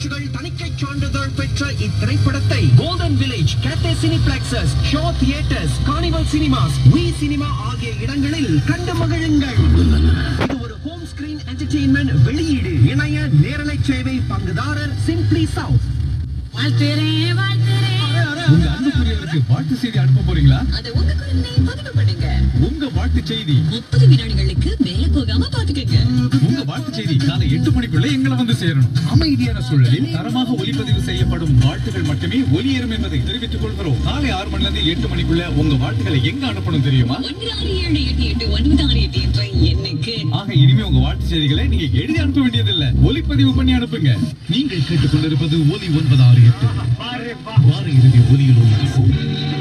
தொன்னூற்றுகள் தணிக்கை சான்றிதழ் பெற்ற இத்திரைப்படத்தை Golden Village Cathay Cineplexes Shaw Theatres Carnival Cinemas வி சினிமா ஆகிய இடங்களில் கண்டு மகிழுங்கள் இது ஒரு ஹோம் ஸ்கிரீன் என்டர்டெயின்மெண்ட் வெளியீடு இணைய நேரலை சேவை பங்குதாரர் சிம்ப்ளி சவுத் வாழ்த்துறேன் வாழ்த்துறேன் உங்க அன்புக்குரியவருக்கு வாழ்த்து செய்தி அனுப்ப போறீங்களா அதை உங்க குரல்ல பதிவு பண்ணுங்க உங்க வாழ்த்து செய்தி முப்பது வினாடிகளுக்கு மேல போகாம பாத்துக்கங்க உங்க வாழ்த்து செய்தி காலை எட்டு மணிக்குள்ள எங்களை வந்து சேரணும் அமைதியான சூழலில் தரமாக ஒலிப்பதிவு செய்யப்படும் வாழ்த்துகள் மட்டுமே ஒலியேறும் என்பதை தெரிவித்துக் கொள்கிறோம் காலை ஆறு மணில இருந்து எட்டு மணிக்குள்ள உங்க வாழ்த்துக்களை எங்க அனுப்பணும் தெரியுமா ஒன்று ஆறு ஏழு எட்டு எட்டு ஒன்பது ஆறு எட்டு என்ற எண்ணுக்கு ஆக இனிமே உங்க வாழ்த்து செய்திகளை நீங்க எழுதி அனுப்ப வேண்டியதில்லை ஒலிப்பதிவு பண்ணி அனுப்புங்க நீங்கள் கேட்டுக்கொண்டிருப்பது ஒலி ஒன்பது ஆறு எட்டு வார இறுதி ஒலியில் ஒலி